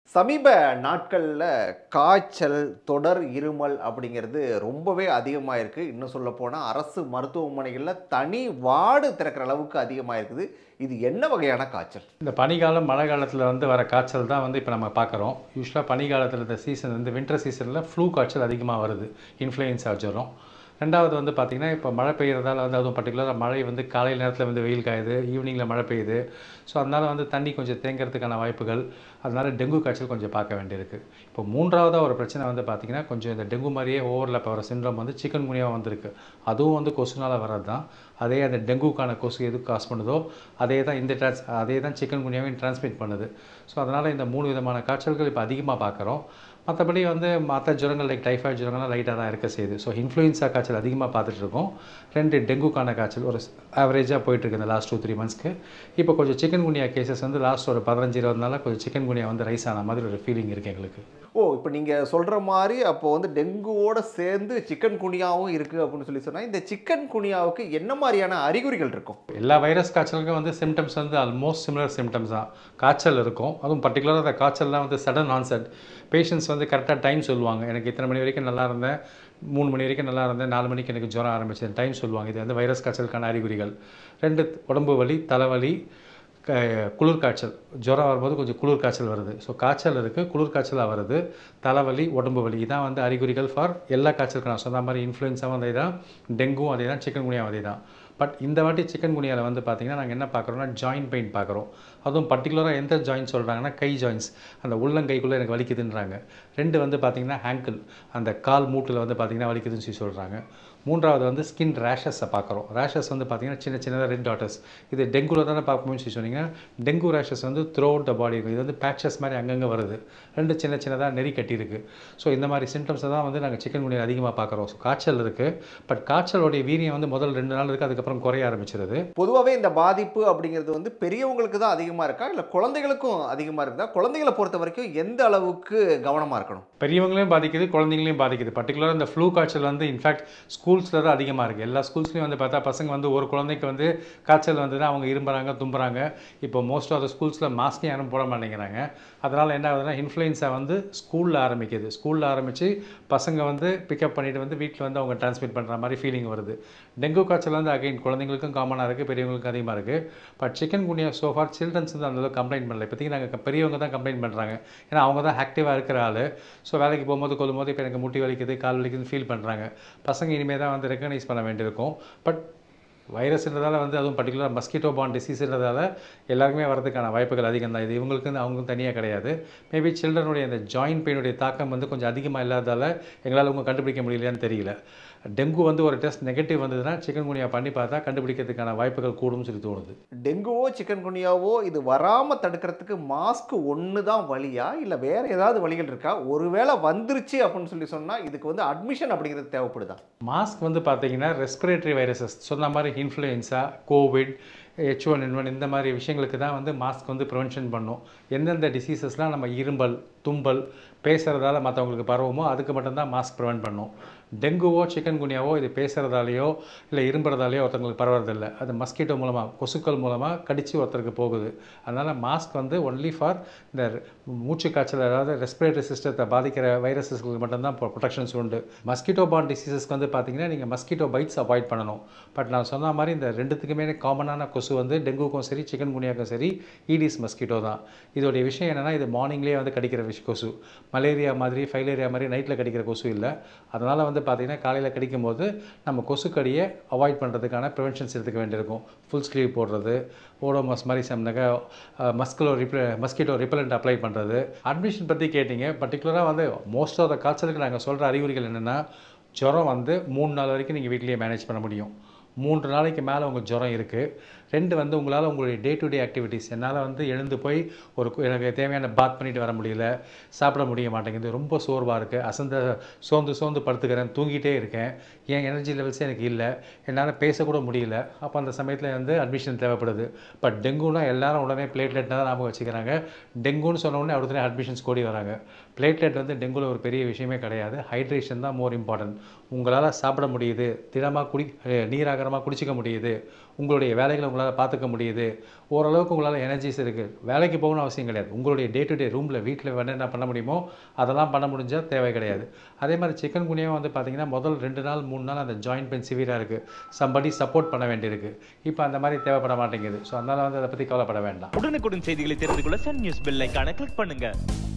சமீப நாட்களில் காய்ச்சல் தொடர் இருமல் அப்படிங்கிறது ரொம்பவே அதிகமாக இருக்குது இன்னும் சொல்லப்போனால் அரசு மருத்துவமனைகளில் தனி வார்டு திறக்கிற அளவுக்கு அதிகமாக இருக்குது இது என்ன வகையான காய்ச்சல் இந்த பனிக்காலம் மழை காலத்தில் வந்து வர காய்ச்சல் தான் வந்து இப்போ நம்ம பார்க்குறோம் யூஸ்வலாக பனிக்காலத்தில் இந்த சீசன் வந்து வின்டர் சீசனில் ஃப்ளூ காய்ச்சல் அதிகமாக வருது இன்ஃப்ளூயன்ஸா ஜுரம் ரெண்டாவது வந்து பார்த்திங்கன்னா இப்போ மழை பெய்யறதால வந்து அதுவும் பர்டிகுலராக மழை வந்து காலை நேரத்தில் வந்து வெயில் காயுது ஈவினிங்கில் மழை பெய்யுது ஸோ அதனால் வந்து தண்ணி கொஞ்சம் தேங்கிறதுக்கான வாய்ப்புகள் அதனால் டெங்கு காய்ச்சல் கொஞ்சம் பார்க்க வேண்டியிருக்கு இப்போ மூன்றாவதாக ஒரு பிரச்சனை வந்து பார்த்திங்கன்னா கொஞ்சம் இந்த டெங்கு மாதிரியே ஓவர்லாப் வர சிண்ட்ரம் வந்து சிக்கன் குனியாக வந்திருக்கு அதுவும் வந்து கொசுனால் வர்றது தான் அதே அந்த டெங்குக்கான கொசு எது காஸ் பண்ணுதோ அதே தான் இந்த ட்ரான்ஸ் அதே தான் சிக்கன் குனியாவையும் டிரான்ஸ்மிட் பண்ணுது ஸோ அதனால் இந்த மூணு விதமான காய்ச்சல்கள் இப்போ அதிகமாக பார்க்குறோம் மற்றபடி வந்து மற்ற ஜுரங்கள் லைக் டைஃபாய்டு ஜுரங்கள்லாம் லைட்டாக தான் இருக்க செய்யுது ஸோ இன்ஃப்ளூயன்ஸா காய்ச்சல் அதிகமாக பார்த்துட்டு இருக்கோம் ரெண்டு டெங்குக்கான காய்ச்சல் ஒரு ஆவரேஜாக போயிட்டுருக்கு இந்த லாஸ்ட் டூ த்ரீ மந்த்ஸ்க்கு இப்போ கொஞ்சம் சிக்கன் குனியா கேசஸ் வந்து லாஸ்ட் ஒரு பதினஞ்சு இருபது நாளாக கொஞ்சம் சிக்கன் குனியா வந்து ரைஸ் ஆன மாதிரி ஒரு ஃபீலிங் இருக்குது எங்களுக்கு ஓ இப்போ நீங்கள் சொல்கிற மாதிரி அப்போ வந்து டெங்குவோட சேர்ந்து சிக்கன் குனியாவும் இருக்குது அப்படின்னு சொல்லி சொன்னால் இந்த சிக்கன் குனியாவுக்கு என்ன மாதிரியான அறிகுறிகள் இருக்கும் எல்லா வைரஸ் காய்ச்சலுக்கும் வந்து சிம்டம்ஸ் வந்து ஆல்மோஸ்ட் சிமிலர் சிம்டம்ஸ் தான் காய்ச்சல் இருக்கும் அதுவும் பர்டிகுலராக அந்த காய்ச்சல்லாம் வந்து சடன் ஆன்செட் பேஷண்ட்ஸ் வந்து கரெக்டாக டைம் சொல்லுவாங்க எனக்கு இத்தனை மணி வரைக்கும் நல்லா இருந்தேன் மூணு மணி வரைக்கும் நல்லா இருந்தேன் நாலு மணிக்கு எனக்கு ஜுரம் ஆரம்பிச்சது டைம் சொல்லுவாங்க இது வந்து வைரஸ் காய்ச்சலுக்கான அறிகுறிகள் ரெண்டு உடம்பு வலி தலைவலி க- குளிர் காய்ச்சல் ஜுரம் வரும்போது கொஞ்சம் குளிர் காய்ச்சல் வருது ஸோ காய்ச்சல் இருக்குது குளிர் காய்ச்சலாக வருது தலைவலி உடம்பு வலி இதான் வந்து அறிகுறிகள் ஃபார் எல்லா காய்ச்சலுக்கு நான் சொன்ன மாதிரி இன்ஃப்ளூயன்ஸாவும் அதே தான் டெங்குவும் அதே தான் சிக்கன் குனியாவும் அதே தான் பட் இந்த வாட்டி சிக்கன் குனியாவில் வந்து பார்த்திங்கன்னா நாங்கள் என்ன பார்க்குறோம்னா ஜாயின்ட் பெயின் பார்க்குறோம் அதுவும் பர்டிகுலராக எந்த ஜாயின்ட் சொல்கிறாங்கன்னா கை ஜாயின்ஸ் அந்த உள்ளங்கைக்குள்ளே எனக்கு வலிக்குதுன்றாங்க ரெண்டு வந்து பார்த்திங்கன்னா ஹேங்கிள் அந்த கால் மூட்டில் வந்து பார்த்திங்கன்னா வலிக்குதுன்னு சொல்லி சொல்கிறாங்க மூன்றாவது வந்து ஸ்கின் ரேஷஸை பார்க்குறோம் ரேஷஸ் வந்து பார்த்திங்கன்னா சின்ன சின்னதாக ரெட் டாட்டர்ஸ் இது டெங்குவில் தானே பார்க்கணும்னு சொல்லி சொன்னீங்க டெங்கு ரேஷஸ் வந்து த்ரூ அவுட் த பாடி இருக்கும் இது வந்து பேச்சஸ் மாதிரி அங்கங்கே வருது ரெண்டு சின்ன சின்னதாக நெறி கட்டியிருக்கு ஸோ இந்த மாதிரி சிம்டம்ஸை தான் வந்து நாங்கள் சிக்கன் குனியில் அதிகமாக பார்க்குறோம் ஸோ காய்ச்சல் இருக்குது பட் காய்ச்சலோடைய வீரியம் வந்து முதல் ரெண்டு நாள் இருக்குது அதுக்கப்புறம் குறைய ஆரம்பிச்சிருது பொதுவாகவே இந்த பாதிப்பு அப்படிங்கிறது வந்து பெரியவங்களுக்கு தான் அதிகமாக இருக்கா இல்லை குழந்தைகளுக்கும் அதிகமாக இருக்குதா குழந்தைகளை பொறுத்த வரைக்கும் எந்த அளவுக்கு கவனமாக இருக்கணும் பெரியவங்களையும் பாதிக்குது குழந்தைங்களையும் பாதிக்குது பர்டிகுலராக இந்த ஃப்ளூ காய்ச்சல் வந்து இன்ஃபேக்ட் ஸ்கூல்ஸில் தான் அதிகமாக இருக்குது எல்லா ஸ்கூல்ஸ்லையும் வந்து பார்த்தா பசங்க வந்து ஒரு குழந்தைக்கு வந்து காய்ச்சல் வந்ததுன்னா அவங்க இரும்புறாங்க தும்புறாங்க இப்போ மோஸ்ட் ஆஃப் த ஸ்கூல்ஸில் மாஸ்க் யாரும் போட மாட்டேங்கிறாங்க அதனால் என்ன ஆகுதுன்னா இன்ஃப்ளூயன்ஸா வந்து ஸ்கூலில் ஆரம்பிக்குது ஸ்கூலில் ஆரம்பித்து பசங்க வந்து பிக்கப் பண்ணிட்டு வந்து வீட்டில் வந்து அவங்க டிரான்ஸ்மிட் பண்ணுற மாதிரி ஃபீலிங் வருது டெங்கு காய்ச்சல் வந்து அகைன் குழந்தைங்களுக்கும் காமனாக இருக்குது பெரியவங்களுக்கும் அதிகமாக இருக்குது but chikungunya so far childrens வந்து அந்தளவுக்கு கம்ப்ளைண்ட் பண்ணல இப்போதைக்கு நாங்கள் பெரியவங்க தான் கம்ப்ளைண்ட் பண்ணுறாங்க ஏன்னா அவங்க தான் ஆக்டிவாக இருக்கிற ஆள் ஸோ வேலைக்கு போகும்போது கொள்ளும்போது இப்போ எனக்கு முட்டி வலிக்குது கால் வலிக்குதுன்னு ஃபீல் பண்ணுறாங்க பசங்க இனிமேல் தான் வந்து ரெக்கக்னைஸ் பண்ண வேண்டியிருக்கும் பட் வைரஸ்ன்றதால வந்து அதுவும் பர்டிகுலராக மஸ்கிட்டோ பான் டிசீஸ்ன்றதால எல்லாருக்குமே வரதுக்கான வாய்ப்புகள் அதிகம் தான் இது இவங்களுக்கு வந்து அவங்களுக்கும் தனியாக கிடையாது மேபி சில்ட்ரனுடைய அந்த ஜாயின்ட் பெயினுடைய தாக்கம் வந்து கொஞ்சம் அதிகமாக இல்லாததால் எங்களால் அவங்க கண்டுபிடிக்க முடியலையான்னு தெரியல டெங்கு வந்து ஒரு டெஸ்ட் நெகட்டிவ் வந்ததுன்னா சிக்கன் குனியா பண்ணி பார்த்தா கண்டுபிடிக்கிறதுக்கான வாய்ப்புகள் கூடும்னு சொல்லி தோணுது டெங்குவோ சிக்கன் குனியாவோ இது வராமல் தடுக்கிறதுக்கு மாஸ்க் ஒன்று தான் வழியா இல்லை வேற ஏதாவது வழிகள் இருக்கா ஒருவேளை வந்துருச்சு அப்படின்னு சொல்லி சொன்னால் இதுக்கு வந்து அட்மிஷன் அப்படிங்கிறது தேவைப்படுதா மாஸ்க் வந்து பார்த்தீங்கன்னா ரெஸ்பிரேட்டரி வைரஸஸ் சொன்ன மாதிரி influenza COVID H one N one இந்த மாதிரி விஷயங்களுக்கு தான் வந்து மாஸ்க் வந்து ப்ரிவென்ஷன் பண்ணும் எந்தெந்த டிசீசஸ்லாம் நம்ம இரும்பல் தும்பல் பேசுகிறதால மற்றவங்களுக்கு பரவுமோ அதுக்கு மட்டும்தான் மாஸ்க் ப்ரிவென்ட் பண்ணும் டெங்குவோ சிக்கன் குனியாவோ இது பேசுகிறதாலையோ இல்லை இரும்புறதாலையோ ஒருத்தவங்களுக்கு பரவறதில்ல அது மஸ்கிட்டோ மூலமாக கொசுக்கள் மூலமாக கடித்து ஒருத்தருக்கு போகுது அதனால் மாஸ்க் வந்து ஒன்லி ஃபார் இந்த மூச்சு காய்ச்சல் அதாவது ரெஸ்பிரேட்டரி சிஸ்டத்தை பாதிக்கிற வைரஸஸ்க்கு மட்டும்தான் ப்ரொடெக்ஷன்ஸ் உண்டு மஸ்கிட்டோ பான் டிசீசஸ்க்கு வந்து பார்த்தீங்கன்னா நீங்கள் மஸ்கிட்டோ பைட்ஸ் அவாய்ட் பண்ணணும் பட் நான் சொன்ன மாதிரி இந்த ரெண்டுத்துக்குமே காமனான கொசு வந்து டெங்குக்கும் சரி சிக்கன் குனியாக்கும் சரி ஈடிஸ் மஸ்கிட்டோ தான் இதோடைய விஷயம் என்னென்னா இது மார்னிங்லேயே வந்து கடிக்கிற விஷ் கொசு மலேரியா மாதிரி ஃபைலேரியா மாதிரி நைட்டில் கடிக்கிற கொசு இல்லை அதனால் வந்து பார்த்தீங்கன்னா காலையில் கடிக்கும் போது நம்ம கொசுக்கடியை அவாய்ட் பண்ணுறதுக்கான ப்ரிவென்ஷன்ஸ் எடுத்துக்க வேண்டியிருக்கும் ஃபுல் ஸ்லீவ் போடுறது ஓடோமாஸ் மாதிரி சம்னாக்கா மஸ்குலோ ரிப்ள மஸ்கிட்டோ ரிப்பலண்ட் அப்ளை பண்ணுறது அட்மிஷன் பற்றி கேட்டிங்க பர்டிகுலராக வந்து மோஸ்ட் ஆஃப் த காய்ச்சலுக்கு நாங்கள் சொல்கிற அறிகுறிகள் என்னென்னா ஜுரம் வந்து மூணு நாள் வரைக்கும் நீங்கள் வீட்டிலேயே மேனேஜ் பண்ண முடியும் மூன்று நாளைக்கு மேலே உங்கள் ஜுரம் இருக்குது ரெண்டு வந்து உங்களால் உங்களுடைய டே டு டே ஆக்டிவிட்டீஸ் என்னால் வந்து எழுந்து போய் ஒரு கு- எனக்கு தேவையான பாத் பண்ணிட்டு வர முடியல சாப்பிட முடிய மாட்டேங்குது ரொம்ப சோர்வாக இருக்குது அசந்த சோர்ந்து சோர்ந்து படுத்துக்கிறேன் தூங்கிட்டே இருக்கேன் என் எனர்ஜி லெவல்ஸே எனக்கு இல்லை என்னால் பேசக்கூட முடியல அப்போ அந்த சமயத்தில் வந்து அட்மிஷன் தேவைப்படுது பட் டெங்குனா எல்லாரும் உடனே பிளேட்லெட் தான் ஞாபகம் வச்சுக்கிறாங்க டெங்குன்னு சொன்ன உடனே உடனே அட்மிஷன்ஸ் கூடி வராங்க பிளேட்லெட் வந்து டெங்குல ஒரு பெரிய விஷயமே கிடையாது ஹைட்ரேஷன் தான் மோர் இம்பார்ட்டன்ட் உங்களால் சாப்பிட முடியுது திடமாக குடி அஹ் நீராகாரமாக குடிச்சிக்க முடியுது உங்களுடைய வேலைகளை உங்களால் பார்த்துக்க முடியுது ஓரளவுக்கு உங்களால் எனர்ஜிஸ் இருக்குது வேலைக்கு போகணும்னு அவசியம் கிடையாது உங்களுடைய டே டு டே ரூமில் வீட்டில் வேணா என்ன பண்ண முடியுமோ அதெல்லாம் பண்ண முடிஞ்சால் தேவை கிடையாது அதே மாதிரி சிக்கன் குனியாவும் வந்து பார்த்தீங்கன்னா முதல் ரெண்டு நாள் மூணு நாள் அந்த ஜாயின்ட் பெயின் சிவியராக இருக்குது சம்படி சப்போர்ட் பண்ண வேண்டியிருக்கு இப்போ அந்த மாதிரி தேவைப்பட மாட்டேங்குது ஸோ அதனால் வந்து அதை பற்றி கவலைப்பட வேண்டாம் உடனுக்குடன் செய்திகளை தெரிந்து கொள்ள சன் நியூஸ் பெல் ஐகானை கிளிக் பண்ணுங்க